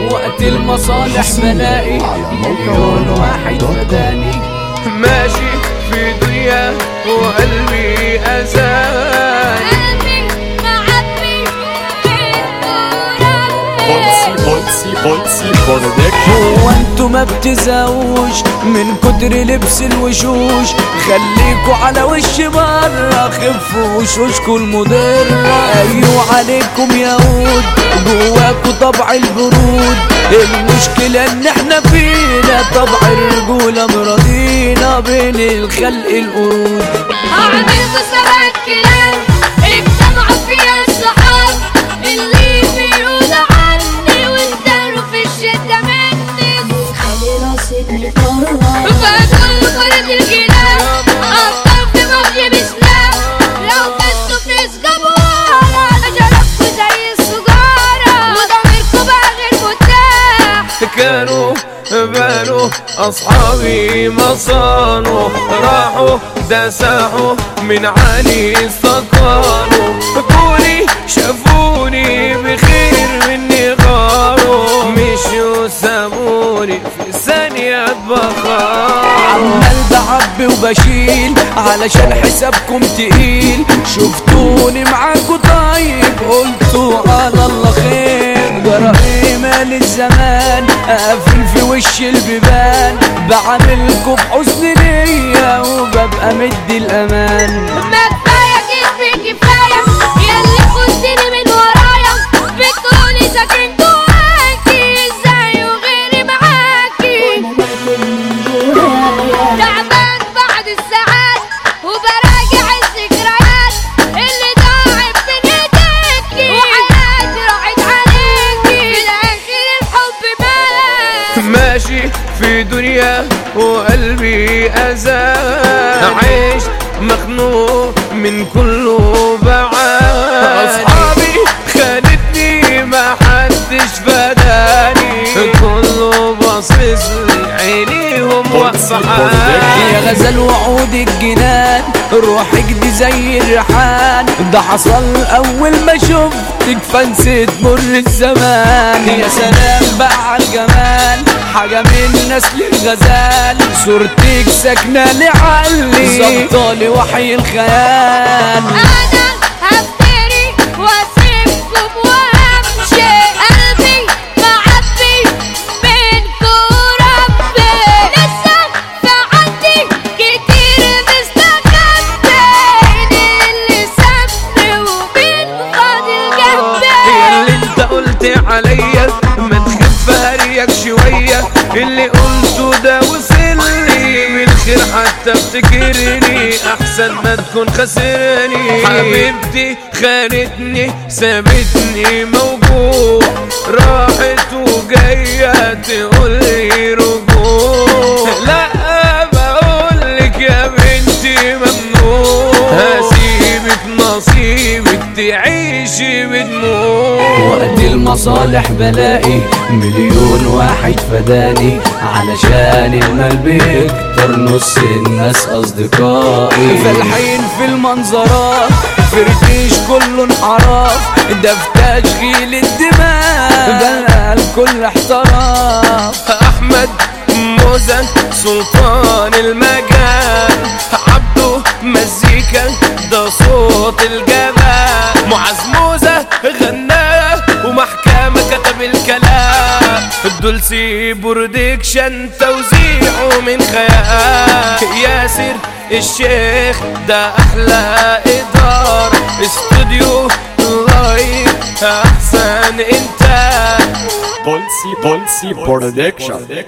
وقت المصالح بلاقي مليون واحد فداني ماشي في دنيا وقلبي أذان قلبي معبي بولسي بولسي بولسي برودكشن هو انتوا ما بتزهقوش من كتر لبس الوشوش خليكوا على وش بره خفوا وشوشكوا المضرة ايوه عليكم يهود جواكوا طبع البرود المشكلة ان احنا فينا طبع الرجولة مراضينا بين الخلق القرود أعمل سبع كلام اجتمعوا فيها الصحاب اللي بيقولوا عني واداروا في الشدة مني خلي راسك مطرة فدول فرد الكلام أفضل في مخي بسلام لو فزتوا في سجابورة أجربكوا زي السجارة وضميركوا بقى غير متاح كانوا بانوا أصحابي ما صانوا راحوا دساحوا من علي استقالوا كوني شافوني بخير مني غاروا مشوا سابوني في ثانية بخار عمال بعبي وبشيل علشان حسابكم تقيل شفتوني معاكوا طيب قلتوا على الله خير جرى ايه مال الزمان قافل في وش البيبان بعاملكوا بحسن نية وببقى مدي الامان ما كفاية كذب كفاية ياللي خدتني من ورايا بتقولي ساكن جواكي ازاي وغيري معاكي تعبان بعد الساعات وبراجع الذكريات اللي ضاعت من ايديكي وحياتي راحت عليكي في الاخر الحب مات ماشي في دنيا وقلبي أذان عيش مخنوق من كله بعاد أصحابي خانتني ما حدش فداني كله باصص لي عينيهم وقفعان يا غزل وعود الجنان روحك دي زي الريحان ده حصل اول ما شفتك فنسيت مر الزمان يا سلام بقى على الجمال حاجة من نسل الغزال صورتك ساكنة لعلي ظبطالي وحي الخيال انا هفتري واسيبكم وامشي قلبي معبي منكم ربي لسه في عندي كتير مستخبي اللي سابني ومين فاضل جنبي اللي انت قلت عليا ما تخف هريك شوية اللي قلته ده وصلني بالخير حتى افتكرني احسن ما تكون خسرني حبيبتي خانتني سابتني موجوع راحت وجاية تقولي رجوع لا بقولك يا بنتي ممنوع هسيبك نصيبك تعيشي بدموع وقت المصالح بلاقي مليون واحد فداني علشان المال بيكتر نص الناس اصدقائي فالحين في المنظرات فرتيش كله انحراف ده في تشغيل الدماغ بقى الكل احتراف احمد موزة سلطان المجال عبده مزيكا ده صوت الجبال معاذ موزة غناه ومحكمة كتب الكلام الدولسي برودكشن توزيعه من خيال ياسر الشيخ ده احلى ادارة استوديو لايف احسن انتاج بولسي بولسي برودكشن